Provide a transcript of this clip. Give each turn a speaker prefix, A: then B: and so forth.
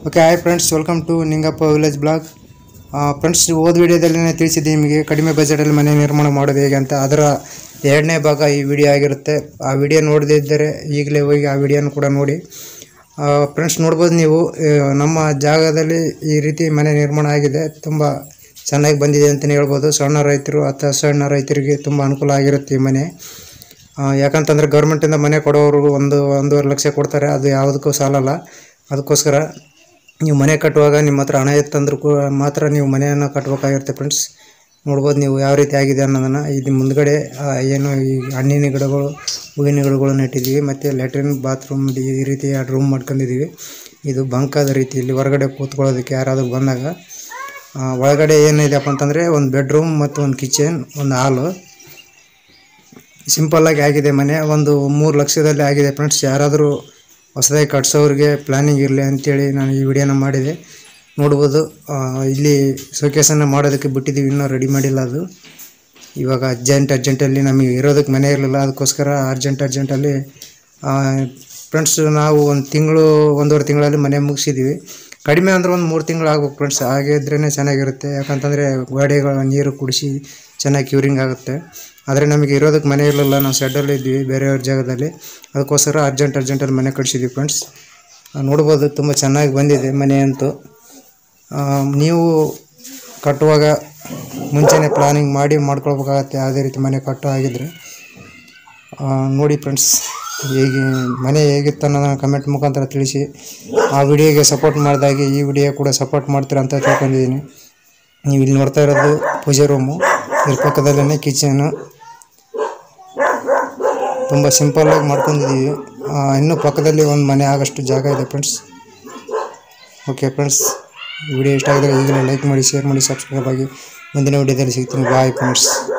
A: okay hi friends welcome to Ningappa village blog friends ಹೋದ ವಿಡಿಯೋದಲ್ಲಿ ನಾನು ತಿಳಿಸಿದ್ದೆ ನಿಮಗೆ ಕಡಿಮೆ ಬಜೆಟಲ್ಲಿ ಮನೆ ನಿರ್ಮಾಣ ಮಾಡೋದು ಹೇಗೆ ಅಂತ ಅದರ ಎರಡನೇ ಭಾಗ ಈ ವಿಡಿಯೋ ಆಗಿರುತ್ತೆ ಆ ವಿಡಿಯೋ ನೋಡದೇ ಇದ್ದರೆ ಈಗಲೇ ಹೋಗಿ ಆ ವಿಡಿಯೋನ ಕೂಡ ನೋಡಿ ಫ್ರೆಂಡ್ಸ್ ನೋಡ್ಬೋದು ನೀವು ಆ, ನಮ್ಮ ಜಾಗದಲ್ಲಿ ಈ ರೀತಿ ಮನೆ ನಿರ್ಮಾಣ ಆಗಿದೆ ತುಂಬ ಚೆನ್ನಾಗಿ ಬಂದಿದೆ ಅಂತಲೇ ಹೇಳ್ಬೋದು ಸಣ್ಣ ರೈತರು ಅಥವಾ ಸಣ್ಣ ರೈತರಿಗೆ ತುಂಬ ಅನುಕೂಲ ಆಗಿರುತ್ತೆ ಈ ಮನೆ ಆ, ಯಾಕಂತಂದ್ರೆ ಗೌರ್ಮೆಂಟಿಂದ ಮನೆ ಕೊಡೋರು ಒಂದು ಒಂದೂವರೆ ಲಕ್ಷ ಕೊಡ್ತಾರೆ ಅದು ಯಾವುದಕ್ಕೂ ಸಾಲಲ್ಲ ಅದಕ್ಕೋಸ್ಕರ ನೀವು ಮನೆ ಕಟ್ಟುವಾಗ ನಿಮ್ಮ ಹತ್ರ ಹಣ ಇತ್ತಂದ್ರೂ ಕೂಡ ಮಾತ್ರ ನೀವು ಮನೆಯನ್ನು ಕಟ್ಟಬೇಕಾಗಿರುತ್ತೆ ಫ್ರೆಂಡ್ಸ್ ನೋಡ್ಬೋದು ನೀವು ಯಾವ ರೀತಿ ಆಗಿದೆ ಅನ್ನೋದನ್ನು ಇದು ಮುಂದ್ಗಡೆ ಆ, ಏನು ಈ ಹಣ್ಣಿನ ಗಿಡಗಳು ಹೂವಿನ ಗಿಡಗಳನ್ನು ಇಟ್ಟಿದ್ದೀವಿ ಮತ್ತು ಲ್ಯಾಟ್ರಿನ್ ಬಾತ್ರೂಮ್ ಈ ರೀತಿ ಎರಡು ರೂಮ್ ಮಾಡ್ಕೊಂಡಿದ್ದೀವಿ ಇದು ಬಂಕಾದ ರೀತಿ ಇಲ್ಲಿ ಹೊರಗಡೆ ಕೂತ್ಕೊಳ್ಳೋದಕ್ಕೆ ಯಾರಾದರೂ ಬಂದಾಗ ಆ, ಒಳಗಡೆ ಏನಿದೆಯಪ್ಪ ಅಂತಂದರೆ ಒಂದು ಬೆಡ್ರೂಮ್ ಮತ್ತು ಒಂದು ಕಿಚನ್ ಒಂದು ಹಾಲು ಸಿಂಪಲ್ಲಾಗಿ ಆಗಿದೆ ಮನೆ ಒಂದು ಮೂರು ಲಕ್ಷದಲ್ಲಿ ಆಗಿದೆ ಫ್ರೆಂಡ್ಸ್ ಯಾರಾದರೂ ಹೊಸದಾಗಿ ಕಟ್ಸೋರಿಗೆ ಪ್ಲ್ಯಾನಿಂಗ್ ಇರಲಿ ಅಂತೇಳಿ ನಾನು ಈ ವಿಡಿಯೋನ ಮಾಡಿದೆ ನೋಡ್ಬೋದು ಆ, ಇಲ್ಲಿ ಶೋಕೇಸನ್ನು ಮಾಡೋದಕ್ಕೆ ಬಿಟ್ಟಿದ್ದೀವಿ ಇನ್ನೂ ರೆಡಿ ಮಾಡಿಲ್ಲ ಅದು ಇವಾಗ ಅರ್ಜೆಂಟ್ ಅರ್ಜೆಂಟಲ್ಲಿ ನಮಗೆ ಇರೋದಕ್ಕೆ ಮನೆ ಇರಲಿಲ್ಲ ಅದಕ್ಕೋಸ್ಕರ ಅರ್ಜೆಂಟ್ ಅರ್ಜೆಂಟಲ್ಲಿ ಫ್ರೆಂಡ್ಸ್ ನಾವು ಒಂದು ತಿಂಗಳು ಒಂದೂವರೆ ತಿಂಗಳಲ್ಲಿ ಮನೆ ಮುಗಿಸಿದ್ದೀವಿ ಕಡಿಮೆ ಅಂದ್ರೆ ಒಂದು ಮೂರು ತಿಂಗಳು ಆಗ್ಬೇಕು ಫ್ರೆಂಡ್ಸ್ ಹಾಗೆ ಇದ್ರೇ ಚೆನ್ನಾಗಿರುತ್ತೆ ಯಾಕಂತಂದರೆ ಗೋಡೆಗಳ ನೀರು ಕುಡಿಸಿ ಚೆನ್ನಾಗಿ ಕ್ಯೂರಿಂಗ್ ಆಗುತ್ತೆ ಆದರೆ ನಮಗೆ ಇರೋದಕ್ಕೆ ಮನೆ ಇರಲಿಲ್ಲ ನಾವು ಶೆಡ್ಡಲ್ಲಿ ಇದ್ವಿ ಬೇರೆಯವ್ರ ಜಾಗದಲ್ಲಿ ಅದಕ್ಕೋಸ್ಕರ ಅರ್ಜೆಂಟ್ ಅರ್ಜೆಂಟಲ್ಲಿ ಮನೆ ಕಟ್ಸಿದ್ವಿ ಫ್ರೆಂಡ್ಸ್ ನೋಡ್ಬೋದು ತುಂಬ ಚೆನ್ನಾಗಿ ಬಂದಿದೆ ಮನೆ ಅಂತೂ ಆ, ನೀವು ಕಟ್ಟುವಾಗ ಮುಂಚೆನೇ ಪ್ಲಾನಿಂಗ್ ಮಾಡಿ ಮಾಡ್ಕೊಳ್ಬೇಕಾಗತ್ತೆ ಯಾವುದೇ ರೀತಿ ಮನೆ ಕಟ್ಟೋ ಆಗಿದ್ರೆ ಆ, ನೋಡಿ ಫ್ರೆಂಡ್ಸ್ ಹೇಗೆ ಮನೆ ಹೇಗಿತ್ತು ಅನ್ನೋದನ್ನು ಕಮೆಂಟ್ ಮುಖಾಂತರ ತಿಳಿಸಿ ಆ ವಿಡಿಯೋಗೆ ಸಪೋರ್ಟ್ ಮಾಡಿದಾಗೆ ಈ ವಿಡಿಯೋ ಕೂಡ ಸಪೋರ್ಟ್ ಮಾಡ್ತೀರಾ ಅಂತ ತಿಳ್ಕೊಂಡಿದ್ದೀನಿ ನೀವು ಇಲ್ಲಿ ನೋಡ್ತಾ ಇರೋದು ಪೂಜೆ ರೂಮು ಇದ್ರ ಪಕ್ಕದಲ್ಲೇ ಕಿಚನು ತುಂಬ ಸಿಂಪಲ್ಲಾಗಿ ಮಾಡ್ಕೊಂಡಿದ್ದೀವಿ ಆ, ಇನ್ನೂ ಪಕ್ಕದಲ್ಲಿ ಒಂದು ಮನೆ ಆಗಷ್ಟು ಜಾಗ ಇದೆ ಫ್ರೆಂಡ್ಸ್ ಓಕೆ ಫ್ರೆಂಡ್ಸ್ ವಿಡಿಯೋ ಇಷ್ಟ ಆಗಿದ್ರೆ ಈಗಲೇ ಲೈಕ್ ಮಾಡಿ ಶೇರ್ ಮಾಡಿ ಸಬ್ಸ್ಕ್ರೈಬ್ ಆಗಿ ಮುಂದಿನ ವಿಡಿಯೋದಲ್ಲಿ ಸಿಗ್ತೀನಿ ಬಾಯ್ ಫ್ರೆಂಡ್ಸ್